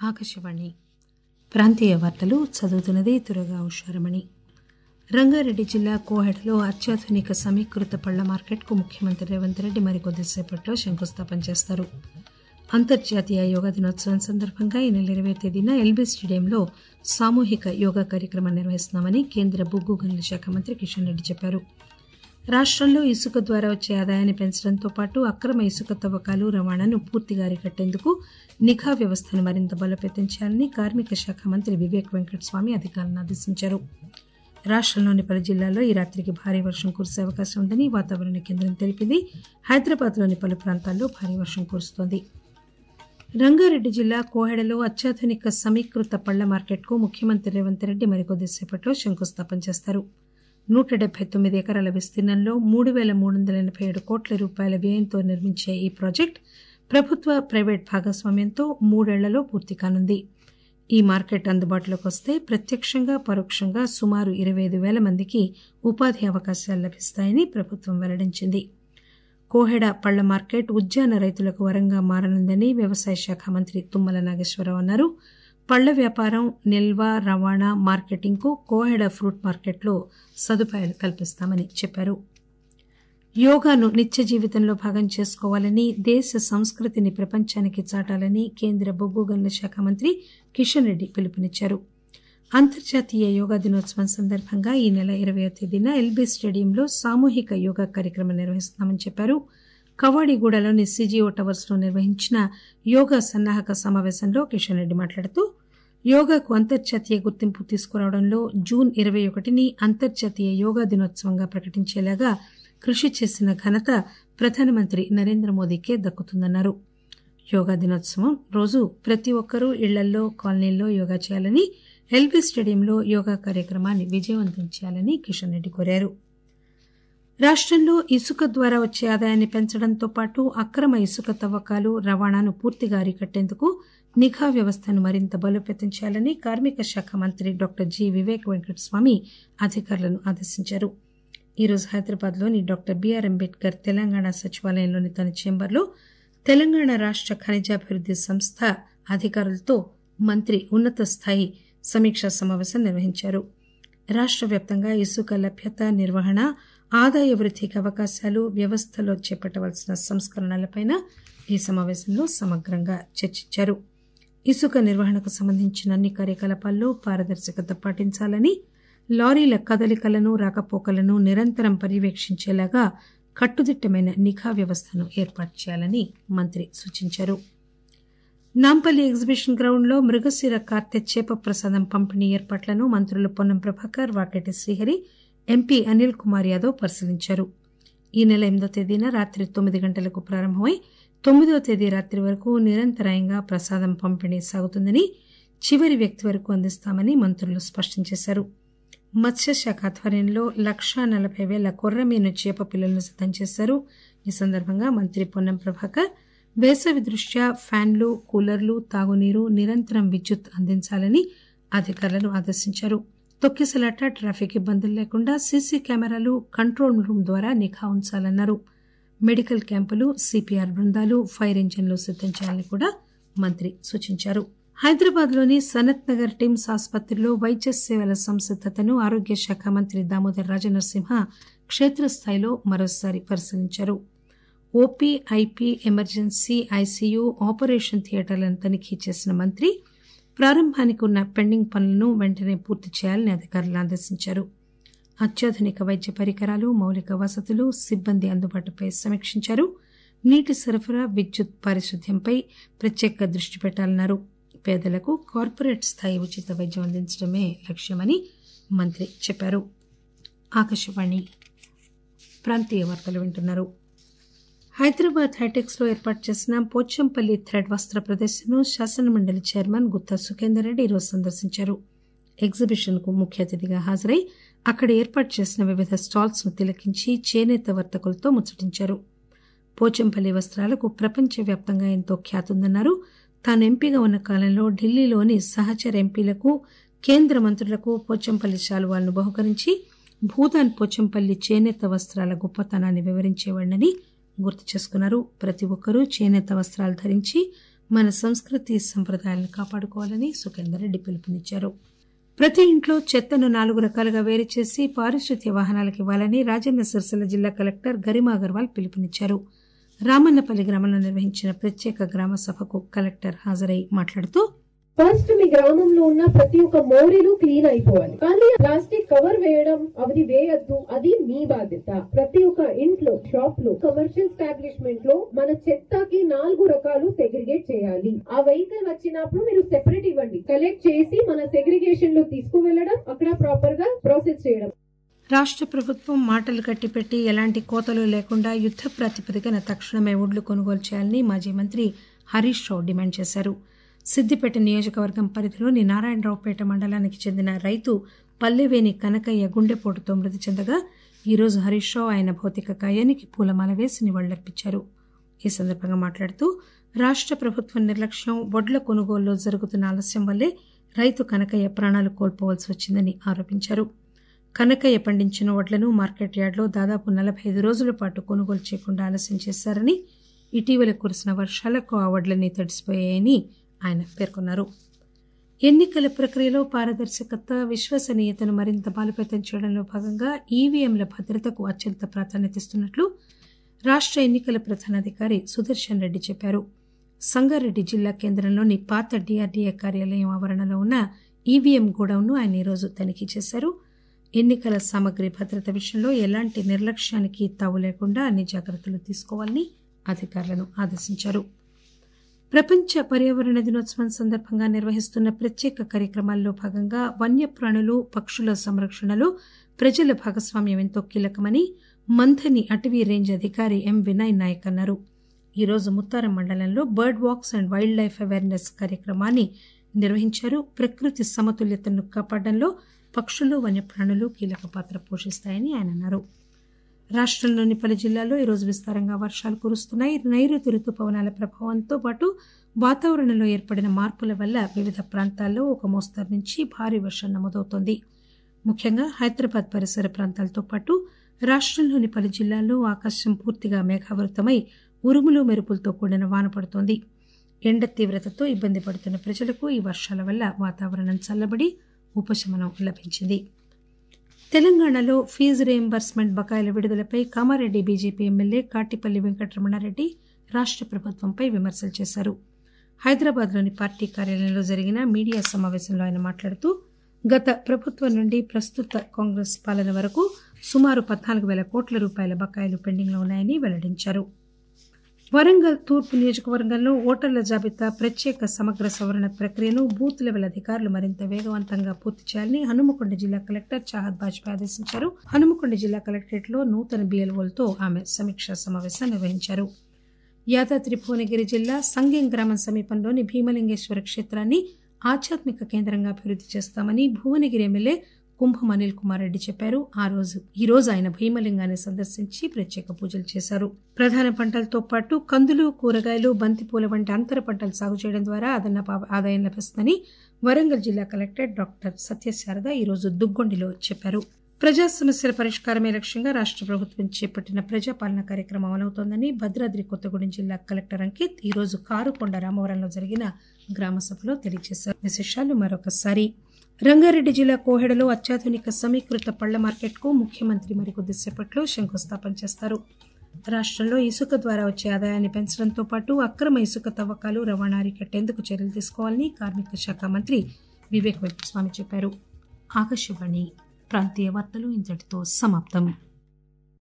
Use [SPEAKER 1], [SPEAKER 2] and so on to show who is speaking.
[SPEAKER 1] ఆకాశవాణి ప్రాంతీయ వార్తలు చదువుతున్నది తురగా ఉషారమణి రంగారెడ్డి జిల్లా కోహెడలో అత్యాధునిక సమీకృత పళ్ల మార్కెట్కు ముఖ్యమంత్రి రేవంత్ రెడ్డి మరికొద్దిసేపట్లో శంకుస్థాపన చేస్తారు అంతర్జాతీయ యోగా దినోత్సవం సందర్భంగా ఈ నెల ఇరవై తేదీన ఎల్బీ స్టేడియంలో సామూహిక యోగా కార్యక్రమం నిర్వహిస్తున్నామని కేంద్ర బొగ్గు గనుల శాఖ మంత్రి కిషన్ రెడ్డి చెప్పారు రాష్టంలో ఇసుక ద్వారా వచ్చే ఆదాయాన్ని పెంచడంతో పాటు అక్రమ ఇసుక తవ్వకాలు రవాణాను పూర్తిగా అరికట్టేందుకు నిఘా వ్యవస్థను మరింత బలోపేతం చేయాలని కార్మిక శాఖ మంత్రి వివేక్ వెంకటస్వామి అధికారులను ఆదేశించారు రాష్టంలోని పలు జిల్లాల్లో ఈ రాత్రికి భారీ వర్షం కురిసే అవకాశం ఉందని వాతావరణ కేంద్రం తెలిపింది హైదరాబాద్లోని పలు ప్రాంతాల్లో భారీ వర్షం కురుస్తోంది రంగారెడ్డి జిల్లా కోహెడలో అత్యాధునిక సమీకృత పళ్ల మార్కెట్కు ముఖ్యమంత్రి రేవంత్ రెడ్డి మరికొద్దిసేపట్లో శంకుస్థాపన చేస్తారు నూట డెబ్బై తొమ్మిది ఎకరాల విస్తీర్ణంలో మూడు పేల మూడు వందల ఎనబై ఏడు కోట్ల రూపాయల వ్యయంతో నిర్మించే ఈ ప్రాజెక్టు ప్రభుత్వ ప్రైవేట్ భాగస్వామ్యంతో మూడేళ్లలో పూర్తి కానుంది ఈ మార్కెట్ అందుబాటులోకి వస్తే ప్రత్యక్షంగా పరోక్షంగా సుమారు ఇరవై ఐదు పేల మందికి ఉపాధి అవకాశాలు లభిస్తాయని ప్రభుత్వం వెల్లడించింది కోహెడ పళ్ల మార్కెట్ ఉద్యాన రైతులకు వరంగా మారనుందని వ్యవసాయ శాఖ మంత్రి తుమ్మల నాగేశ్వరరావు అన్నారు పళ్ల వ్యాపారం నిల్వ రవాణా మార్కెటింగ్ కు కోహెడ ఫ్రూట్ మార్కెట్లో సదుపాయాలు కల్పిస్తామని చెప్పారు యోగాను నిత్య జీవితంలో భాగం చేసుకోవాలని దేశ సంస్కృతిని ప్రపంచానికి చాటాలని కేంద్ర బొగ్గు గనుల శాఖ మంత్రి కిషన్ రెడ్డి పిలుపునిచ్చారు అంతర్జాతీయ యోగా దినోత్సవం సందర్భంగా ఈ నెల ఇరవయో తేదీన ఎల్బీ స్టేడియంలో సామూహిక యోగా కార్యక్రమం నిర్వహిస్తున్నామని చెప్పారు కవాడిగూడలోని సీజీఓ టవర్స్ లో నిర్వహించిన యోగా సన్నాహక సమావేశంలో కిషన్ రెడ్డి మాట్లాడుతూ యోగాకు అంతర్జాతీయ గుర్తింపు తీసుకురావడంలో జూన్ ఇరవై ఒకటిని అంతర్జాతీయ యోగా దినోత్సవంగా ప్రకటించేలాగా కృషి చేసిన ఘనత ప్రధానమంత్రి నరేంద్ర మోదీకే దక్కుతుందన్నారు యోగా దినోత్సవం రోజు ప్రతి ఒక్కరూ ఇళ్లల్లో కాలనీల్లో యోగా చేయాలని ఎల్బీ స్టేడియంలో యోగా కార్యక్రమాన్ని విజయవంతం చేయాలని కిషన్ రెడ్డి కోరారు రాష్టంలో ఇసుక ద్వారా వచ్చే ఆదాయాన్ని పెంచడంతో పాటు అక్రమ ఇసుక తవ్వకాలు రవాణాను పూర్తిగా అరికట్టేందుకు నిఘా వ్యవస్థను మరింత బలోపేతం చేయాలని కార్మిక శాఖ మంత్రి డాక్టర్ జి వివేక్ వెంకటస్వామి అధికారులను ఆదేశించారు ఈరోజు హైదరాబాద్లోని డాక్టర్ బిఆర్ అంబేద్కర్ తెలంగాణ సచివాలయంలోని తన చేంబర్లో తెలంగాణ రాష్ట ఖనిజాభివృద్ది సంస్థ అధికారులతో మంత్రి ఉన్నత స్థాయి సమీక్షా సమావేశం నిర్వహించారు రాష్ట వ్యాప్తంగా ఇసుక లభ్యత నిర్వహణ ఆదాయ వృద్దికి అవకాశాలు వ్యవస్థలో చేపట్టవలసిన సంస్కరణలపై ఈ సమావేశంలో సమగ్రంగా చర్చించారు ఇసుక నిర్వహణకు సంబంధించిన అన్ని కార్యకలాపాల్లో పారదర్శకత పాటించాలని లారీల కదలికలను రాకపోకలను నిరంతరం పర్యవేక్షించేలాగా కట్టుదిట్టమైన నిఘా వ్యవస్థను ఏర్పాటు చేయాలని మంత్రి సూచించారు నాంపల్లి ఎగ్జిబిషన్ గ్రౌండ్లో మృగశిర కార్తె చేప ప్రసాదం పంపిణీ ఏర్పాట్లను మంత్రులు పొన్నం ప్రభాకర్ వాకెటి శ్రీహరి ఎంపీ అనిల్ కుమార్ యాదవ్ పరిశీలించారు ఈ నెల ఎనిమిదో తేదీన రాత్రి తొమ్మిది గంటలకు ప్రారంభమై తొమ్మిదో తేదీ రాత్రి వరకు నిరంతరాయంగా ప్రసాదం పంపిణీ సాగుతుందని చివరి వ్యక్తి వరకు అందిస్తామని మంత్రులు స్పష్టం చేశారు మత్స్యశాఖ ఆధ్వర్యంలో లక్షా నలభై పేల కొర్రమీను చేప పిల్లలను సిద్దం చేశారు ఈ సందర్భంగా మంత్రి పొన్నం ప్రభాకర్ వేసవి దృష్ట్యా ఫ్యాన్లు కూలర్లు తాగునీరు నిరంతరం విద్యుత్ అందించాలని అధికారులను ఆదేశించారు తొక్కిసలాట ట్రాఫిక్ ఇబ్బందులు లేకుండా సీసీ కెమెరాలు కంట్రోల్ రూమ్ ద్వారా నిఘా ఉంచాలన్నారు మెడికల్ క్యాంపులు సిపిఆర్ బృందాలు ఫైర్ ఇంజిన్లు సిద్దం చేయాలని కూడా మంత్రి సూచించారు హైదరాబాద్ లోని సనత్ నగర్ టిమ్స్ ఆసుపత్రిలో వైద్య సేవల సంసిద్దతను ఆరోగ్య శాఖ మంత్రి దామోదర్ రాజనరసింహ క్షేత్రస్థాయిలో మరోసారి పరిశీలించారు OP IP emergency ICU operation థియేటర్లను తనిఖీ చేసిన మంత్రి ప్రారంభానికి ఉన్న పెండింగ్ పనులను వెంటనే పూర్తి చేయాలని అధికారులను ఆదేశించారు అత్యాధునిక వైద్య పరికరాలు మౌలిక వసతులు సిబ్బంది అందుబాటుపై సమీక్షించారు నీటి సరఫరా విద్యుత్ పారిశుద్ధ్యంపై ప్రత్యేక దృష్టి పెట్టాలన్నారు పేదలకు కార్పొరేట్ స్థాయి ఉచిత వైద్యం అందించడమే లక్ష్యమని మంత్రి చెప్పారు ఆకాశవాణి ప్రాంతీయ వార్తలు వింటున్నారు హైదరాబాద్ హైటెక్స్ లో ఏర్పాటు చేసిన పోచంపల్లి థ్రెడ్ వస్త్ర ప్రదర్శనను శాసనమండలి చైర్మన్ గుత్తా సుఖేందర్ రెడ్డి ఈరోజు సందర్శించారు ఎగ్జిబిషన్ కు ముఖ్య అతిథిగా హాజరై అక్కడ ఏర్పాటు చేసిన వివిధ స్టాల్స్ ను తిలకించి చేనేత వర్తకులతో ముచ్చటించారు పోచంపల్లి వస్త్రాలకు ప్రపంచవ్యాప్తంగా ఎంతో ఖ్యాతి ఉందన్నారు తాను ఎంపీగా ఉన్న కాలంలో ఢిల్లీలోని సహచర ఎంపీలకు కేంద్ర మంత్రులకు పోచంపల్లి శాలువాలను బహుకరించి భూదాన్ పోచంపల్లి చేనేత వస్త్రాల గొప్పతనాన్ని వివరించేవాడినని గుర్తు చేసుకున్నారు ప్రతి ఒక్కరూ చేనేత వస్త్రాలు ధరించి మన సంస్కృతి సంప్రదాయాలను కాపాడుకోవాలని సుఖేందర్ రెడ్డి పిలుపునిచ్చారు ప్రతి ఇంట్లో చెత్తను నాలుగు రకాలుగా వేరు చేసి పారిశుద్ధ్య వాహనాలకు ఇవ్వాలని రాజన్న సిరిసిల్ల జిల్లా కలెక్టర్ గరిమా అగర్వాల్ పిలుపునిచ్చారు రామన్నపల్లి గ్రామంలో నిర్వహించిన ప్రత్యేక గ్రామ సభకు కలెక్టర్ హాజరై మాట్లాడుతూ
[SPEAKER 2] ఫస్ట్ మీ గ్రామంలో ఉన్న ప్రతి ఒక్క మోరీలు క్లీన్ అయిపోవాలి కానీ ప్లాస్టిక్ కవర్ వేయడం అది వేయద్దు అది మీ బాధ్యత ప్రతి ఒక్క ఇంట్లో షాప్ లో కమర్షియల్ స్టాబ్లిష్మెంట్ లో మన చెత్తకి నాలుగు రకాలు సెగ్రిగేట్ చేయాలి ఆ వెహికల్ వచ్చినప్పుడు మీరు సెపరేట్ ఇవ్వండి కలెక్ట్ చేసి మన సెగ్రిగేషన్ లో తీసుకువెళ్ళడం అక్కడ ప్రాపర్ గా ప్రాసెస్ చేయడం
[SPEAKER 1] రాష్ట్ర ప్రభుత్వం మాటలు కట్టిపెట్టి ఎలాంటి కోతలు లేకుండా యుద్ద ప్రాతిపదికన తక్షణమే ఒడ్లు కొనుగోలు చేయాలని మాజీ మంత్రి హరీష్ రావు డిమాండ్ చేశారు సిద్దిపేట నియోజకవర్గం పరిధిలోని నారాయణరావుపేట మండలానికి చెందిన రైతు పల్లెవేని కనకయ్య గుండెపోటుతో మృతి చెందగా ఈరోజు హరీష్ రావు ఆయన భౌతిక కాయానికి పూలమాల వేసి నివాళులర్పించారు ఈ సందర్భంగా మాట్లాడుతూ రాష్ట్ర ప్రభుత్వం నిర్లక్ష్యం వడ్ల కొనుగోలులో జరుగుతున్న ఆలస్యం వల్లే రైతు కనకయ్య ప్రాణాలు కోల్పోవలసి వచ్చిందని ఆరోపించారు కనకయ్య పండించిన వడ్లను మార్కెట్ యార్డులో దాదాపు నలభై ఐదు రోజుల పాటు కొనుగోలు చేయకుండా ఆలస్యం చేశారని ఇటీవల కురిసిన వర్షాలకు ఆ వడ్లన్నీ తడిసిపోయాయని ఆయన పేర్కొన్నారు ఎన్నికల ప్రక్రియలో పారదర్శకత విశ్వసనీయతను మరింత బలోపేతం చేయడంలో భాగంగా ఈవీఎంల భద్రతకు అత్యంత ప్రాధాన్యత ఇస్తున్నట్లు రాష్ట్ర ఎన్నికల ప్రధానాధికారి సుదర్శన్ రెడ్డి చెప్పారు సంగారెడ్డి జిల్లా కేంద్రంలోని పాత డిఆర్డీఏ కార్యాలయం ఆవరణలో ఉన్న ఈవీఎం గోడౌన్ను ఆయన ఈరోజు తనిఖీ చేశారు ఎన్నికల సామగ్రి భద్రత విషయంలో ఎలాంటి నిర్లక్ష్యానికి తావు లేకుండా అన్ని జాగ్రత్తలు తీసుకోవాలని అధికారులను ఆదేశించారు ప్రపంచ పర్యావరణ దినోత్సవం సందర్భంగా నిర్వహిస్తున్న ప్రత్యేక కార్యక్రమాల్లో భాగంగా వన్యప్రాణులు పక్షుల సంరక్షణలో ప్రజల భాగస్వామ్యం ఎంతో కీలకమని మంథని అటవీ రేంజ్ అధికారి ఎం వినయ్ నాయక్ అన్నారు ఈరోజు ముత్తారం మండలంలో bird walks and wildlife awareness కార్యక్రమాన్ని నిర్వహించారు ప్రకృతి సమతుల్యతను కాపాడడంలో పక్షులు వన్యప్రాణులు కీలక పాత్ర పోషిస్తాయని ఆయన అన్నారు రాష్టంలోని పలు జిల్లాల్లో ఈరోజు విస్తారంగా వర్షాలు కురుస్తున్నాయి నైరుతి రుతుపవనాల ప్రభావంతో పాటు వాతావరణంలో ఏర్పడిన మార్పుల వల్ల వివిధ ప్రాంతాల్లో ఒక మోస్తరు నుంచి భారీ వర్షం నమోదవుతోంది ముఖ్యంగా హైదరాబాద్ పరిసర ప్రాంతాలతో పాటు రాష్టంలోని పలు జిల్లాల్లో ఆకాశం పూర్తిగా మేఘావృతమై ఉరుములు మెరుపులతో కూడిన వాన పడుతోంది ఎండ తీవ్రతతో ఇబ్బంది పడుతున్న ప్రజలకు ఈ వర్షాల వల్ల వాతావరణం చల్లబడి ఉపశమనం లభించింది తెలంగాణలో ఫీజు రీయింబర్స్మెంట్ బకాయిల విడుదలపై కామారెడ్డి బీజేపీ ఎమ్మెల్యే కాటిపల్లి వెంకటరమణారెడ్డి రాష్ట ప్రభుత్వంపై విమర్శలు చేశారు హైదరాబాద్లోని పార్టీ కార్యాలయంలో జరిగిన మీడియా సమావేశంలో ఆయన మాట్లాడుతూ గత ప్రభుత్వం నుండి ప్రస్తుత కాంగ్రెస్ పాలన వరకు సుమారు పద్నాలుగు వేల కోట్ల రూపాయల బకాయిలు పెండింగ్లో ఉన్నాయని వెల్లడించారు వరంగల్ తూర్పు నియోజకవర్గంలో ఓటర్ల జాబితా ప్రత్యేక సమగ్ర సవరణ ప్రక్రియను బూత్ లెవెల్ అధికారులు మరింత వేగవంతంగా పూర్తి చేయాలని హనుమకొండ జిల్లా కలెక్టర్ చాహద్ బాజ్పేయి ఆదేశించారు హనుమకొండ జిల్లా కలెక్టరేట్ లో నూతన బీఎల్ఓలతో ఆమె సమీక్షా సమావేశం నిర్వహించారు యాదాద్రి భువనగిరి జిల్లా సంగెం గ్రామం సమీపంలోని భీమలింగేశ్వర క్షేత్రాన్ని ఆధ్యాత్మిక కేంద్రంగా అభివృద్ది చేస్తామని భువనగిరి ఎమ్మెల్యే కుంభం అనిల్ కుమార్ రెడ్డి చెప్పారు ఆ రోజు ఈ రోజు ఆయన భీమలింగాన్ని సందర్శించి ప్రత్యేక పూజలు చేశారు ప్రధాన పంటలతో పాటు కందులు కూరగాయలు బంతిపూల వంటి అంతర పంటలు సాగు చేయడం ద్వారా అదనపు ఆదాయం లభిస్తుందని వరంగల్ జిల్లా కలెక్టర్ డాక్టర్ సత్యశారద ఈ రోజు దుగ్గొండిలో చెప్పారు ప్రజా సమస్యల పరిష్కారమే లక్ష్యంగా రాష్ట ప్రభుత్వం చేపట్టిన ప్రజాపాలన కార్యక్రమం అమలవుతోందని భద్రాద్రి కొత్తగూడెం జిల్లా కలెక్టర్ అంకిత్ ఈ రోజు కారుకొండ రామవరంలో జరిగిన గ్రామ సభలో తెలియజేశారు విశేషాలు మరొకసారి రంగారెడ్డి జిల్లా కోహెడలో అత్యాధునిక సమీకృత పళ్ల మార్కెట్కు ముఖ్యమంత్రి మరికొద్దిసేపట్లో శంకుస్థాపన చేస్తారు రాష్టంలో ఇసుక ద్వారా వచ్చే ఆదాయాన్ని పెంచడంతో పాటు అక్రమ ఇసుక తవ్వకాలు రవాణా అరికట్టేందుకు చర్యలు తీసుకోవాలని కార్మిక శాఖ మంత్రి వివేక్ వెంకటస్వామి చెప్పారు ఆకాశవాణి ప్రాంతీయ వార్తలు ఇంతటితో సమాప్తం